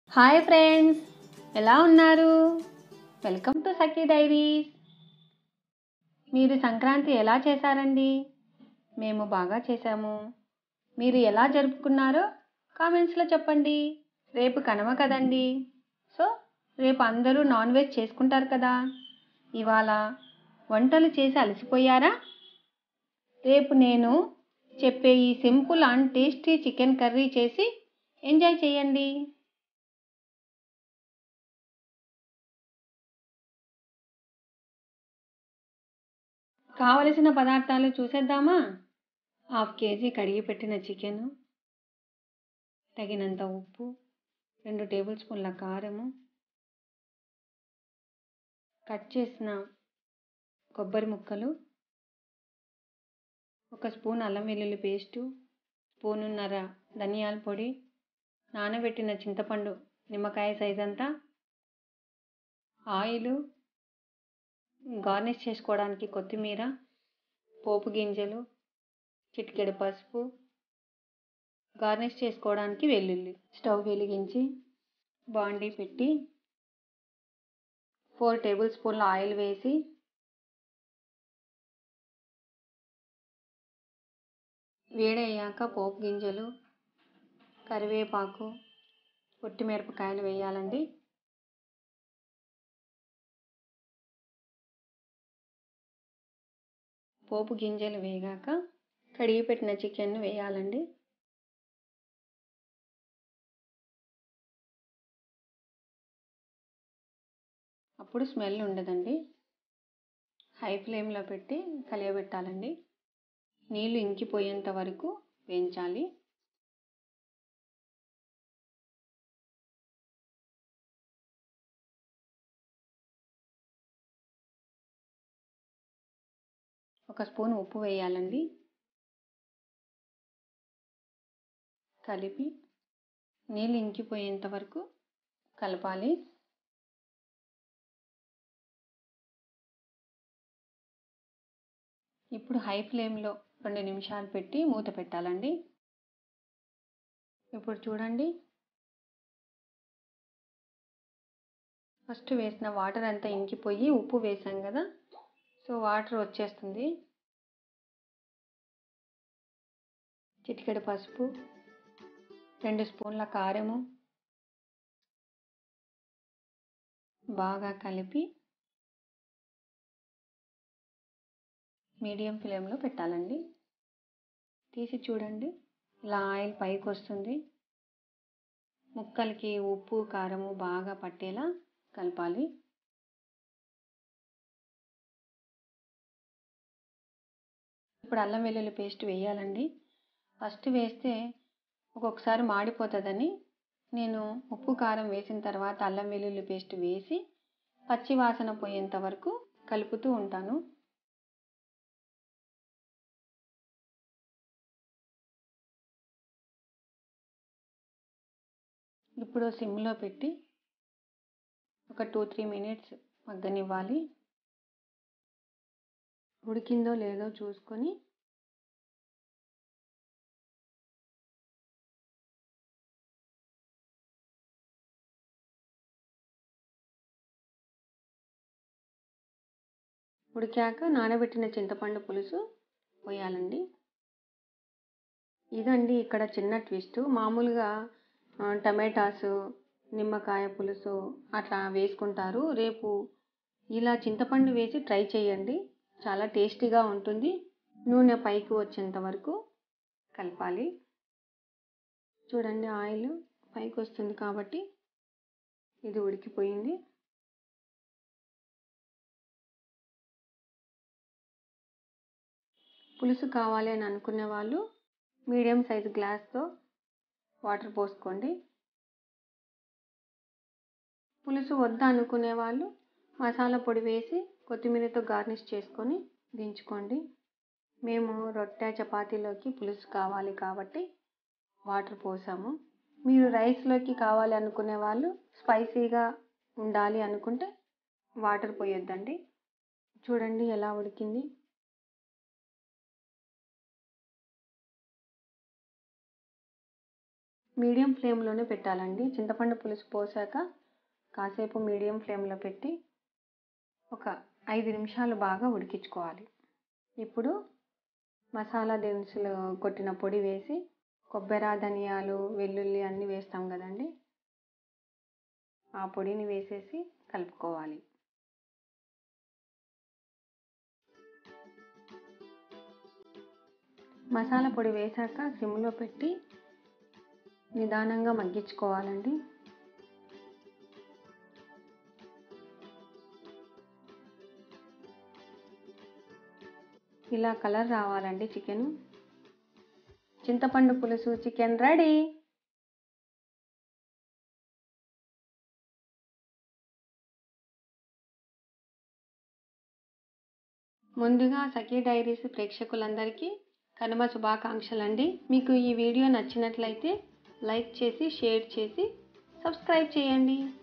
hi friends ఎలా ఉన్నారు welcome to Sakhi diaries మీరు సంక్రాంతి ఎలా చేశారండి మేము బాగా చేశాము మీరు ఎలా జరుపుకున్నారో కామెంట్స్లో చెప్పండి రేపు కనవ కదండి సో రేపు అందరూ నాన్ వెజ్ చేసుకుంటారు కదా ఇవాళ వంటలు చేసి అలసిపోయారా రేపు నేను చెప్పే ఈ simple and tasty chicken curry చేసి ఎంజాయ్ చేయండి కావలసిన పదార్థాలు చూసేద్దామా హాఫ్ కేజీ కడిగి పెట్టిన చికెను తగినంత ఉప్పు రెండు టేబుల్ స్పూన్ల కారము కట్ చేసిన కొబ్బరి ముక్కలు ఒక స్పూన్ అల్లం వెల్లుల్లి పేస్టు స్పూనున్నర ధనియాల పొడి నానబెట్టిన చింతపండు నిమ్మకాయ సైజ్ అంతా ఆయిలు గార్నిష్ చేసుకోవడానికి కొత్తిమీర పోపు గింజలు చిటికెడు పసుపు గార్నిష్ చేసుకోవడానికి వెల్లుల్లి స్టవ్ వెలిగించి బాండీ పెట్టి ఫోర్ టేబుల్ స్పూన్ల ఆయిల్ వేసి వేడయ్యాక పోపు గింజలు కరివేపాకు మిరపకాయలు వేయాలండి పోపు గింజలు వేగాక కడిగి పెట్టిన చికెన్ వేయాలండి అప్పుడు స్మెల్ ఉండదండి హై ఫ్లేమ్లో పెట్టి కలియబెట్టాలండి నీళ్ళు ఇంకిపోయేంత వరకు వేయించాలి ఒక స్పూన్ ఉప్పు వేయాలండి కలిపి నీళ్ళు ఇంకిపోయేంత వరకు కలపాలి ఇప్పుడు హై ఫ్లేమ్లో రెండు నిమిషాలు పెట్టి మూత పెట్టాలండి ఇప్పుడు చూడండి ఫస్ట్ వేసిన వాటర్ అంతా ఇంకిపోయి ఉప్పు వేసాం కదా సో వాటర్ వచ్చేస్తుంది చిటికెడు పసుపు రెండు స్పూన్ల కారము బాగా కలిపి మీడియం ఫ్లేమ్లో పెట్టాలండి తీసి చూడండి ఇలా ఆయిల్ పైకి వస్తుంది ముక్కలకి ఉప్పు కారము బాగా పట్టేలా కలపాలి ఇప్పుడు అల్లం వెల్లుల్లి పేస్ట్ వేయాలండి ఫస్ట్ వేస్తే ఒక్కొక్కసారి మాడిపోతుందని నేను ఉప్పు కారం వేసిన తర్వాత అల్లం వెల్లుల్లి పేస్ట్ వేసి పచ్చి వాసన పోయేంత వరకు కలుపుతూ ఉంటాను ఇప్పుడు సిమ్లో పెట్టి ఒక టూ త్రీ మినిట్స్ మగ్గనివ్వాలి ఉడికిందో లేదో చూసుకొని ఉడికాక నానబెట్టిన చింతపండు పులుసు పోయాలండి ఇదండి ఇక్కడ చిన్న ట్విస్ట్ మామూలుగా టమాటాసు నిమ్మకాయ పులుసు అట్లా వేసుకుంటారు రేపు ఇలా చింతపండు వేసి ట్రై చేయండి చాలా టేస్టీగా ఉంటుంది నూనె పైకి వచ్చేంత వరకు కలపాలి చూడండి ఆయిల్ పైకి వస్తుంది కాబట్టి ఇది ఉడికిపోయింది పులుసు కావాలి అని అనుకునే వాళ్ళు మీడియం సైజు గ్లాస్తో వాటర్ పోసుకోండి పులుసు వద్ద అనుకునే వాళ్ళు మసాలా పొడి వేసి కొత్తిమీరతో గార్నిష్ చేసుకొని దించుకోండి మేము రొట్టె చపాతీలోకి పులుసు కావాలి కాబట్టి వాటర్ పోసాము మీరు రైస్లోకి కావాలి అనుకునే వాళ్ళు స్పైసీగా ఉండాలి అనుకుంటే వాటర్ పోయొద్దండి చూడండి ఎలా ఉడికింది మీడియం ఫ్లేమ్లోనే పెట్టాలండి చింతపండు పులుసు పోసాక కాసేపు మీడియం ఫ్లేమ్లో పెట్టి ఒక ఐదు నిమిషాలు బాగా ఉడికించుకోవాలి ఇప్పుడు మసాలా దినుసులు కొట్టిన పొడి వేసి కొబ్బరి ధనియాలు వెల్లుల్లి అన్నీ వేస్తాం కదండి ఆ పొడిని వేసేసి కలుపుకోవాలి మసాలా పొడి వేశాక సిమ్లో పెట్టి నిదానంగా మగ్గించుకోవాలండి ఇలా కలర్ రావాలండి చికెన్ చింతపండు పులుసు చికెన్ రెడీ ముందుగా సఖీ డైరీస్ ప్రేక్షకులందరికీ కనుమ శుభాకాంక్షలండి మీకు ఈ వీడియో నచ్చినట్లయితే లైక్ చేసి షేర్ చేసి సబ్స్క్రైబ్ చేయండి